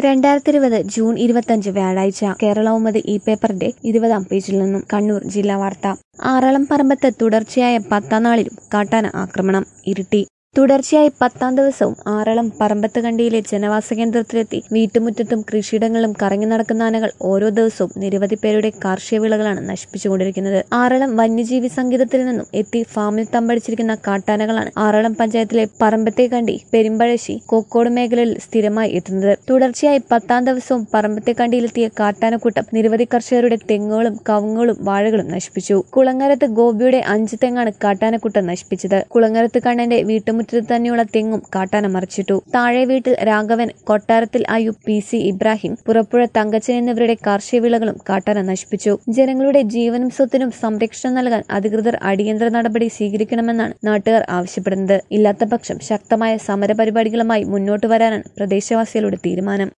രണ്ടായിരത്തി ഇരുപത് ജൂൺ ഇരുപത്തഞ്ച് വ്യാഴാഴ്ച കേരളൗമതി ഈ പേപ്പറിന്റെ ഇരുപതാം പേജിൽ നിന്നും കണ്ണൂർ ജില്ലാ വാർത്ത ആറളം പറമ്പത്ത് തുടർച്ചയായ പത്താം നാളിലും കാട്ടാന ആക്രമണം ഇരുട്ടി തുടർച്ചയായി പത്താം ദിവസവും ആറളം പറമ്പത്ത് കണ്ടിയിലെ ജനവാസ കേന്ദ്രത്തിലെത്തി വീട്ടുമുറ്റത്തും കൃഷിയിടങ്ങളിലും കറങ്ങി നടക്കുന്ന ആനകൾ ഓരോ ദിവസവും നിരവധി പേരുടെ കാർഷിക വിളകളാണ് നശിപ്പിച്ചുകൊണ്ടിരിക്കുന്നത് ആറളം വന്യജീവി സംഗീതത്തിൽ നിന്നും എത്തി ഫാമിൽ തമ്പടിച്ചിരിക്കുന്ന കാട്ടാനകളാണ് ആറളം പഞ്ചായത്തിലെ പറമ്പത്തെ കണ്ടി പെരുമ്പഴശ്ശി കോക്കോട് മേഖലയിൽ സ്ഥിരമായി എത്തുന്നത് തുടർച്ചയായി പത്താം ദിവസവും പറമ്പത്തെ കണ്ടിയിലെത്തിയ കാട്ടാനക്കൂട്ടം നിരവധി കർഷകരുടെ തെങ്ങുകളും കവുങ്ങുകളും വാഴകളും നശിപ്പിച്ചു കുളങ്ങരത്ത് ഗോപിയുടെ അഞ്ച് തെങ്ങാണ് കാട്ടാനക്കൂട്ടം നശിപ്പിച്ചത് കുളങ്ങരത്ത് കണ്ണന്റെ വീട്ടുമുറ്റത്ത് തന്നെയുള്ള തെങ്ങും കാട്ടാന മറിച്ചിട്ടു താഴെ വീട്ടിൽ രാഘവൻ കൊട്ടാരത്തിൽ അയ്യൂബ് പി സി ഇബ്രാഹിം പുറപ്പുഴ തങ്കച്ചൻ എന്നിവരുടെ കാർഷിക വിളകളും കാട്ടാന നശിപ്പിച്ചു ജനങ്ങളുടെ ജീവനും സ്വത്തിനും സംരക്ഷണം നൽകാൻ അധികൃതർ അടിയന്തര നടപടി സ്വീകരിക്കണമെന്നാണ് നാട്ടുകാർ ആവശ്യപ്പെടുന്നത് ഇല്ലാത്തപക്ഷം ശക്തമായ സമരപരിപാടികളുമായി മുന്നോട്ട് വരാനാണ് പ്രദേശവാസികളുടെ തീരുമാനം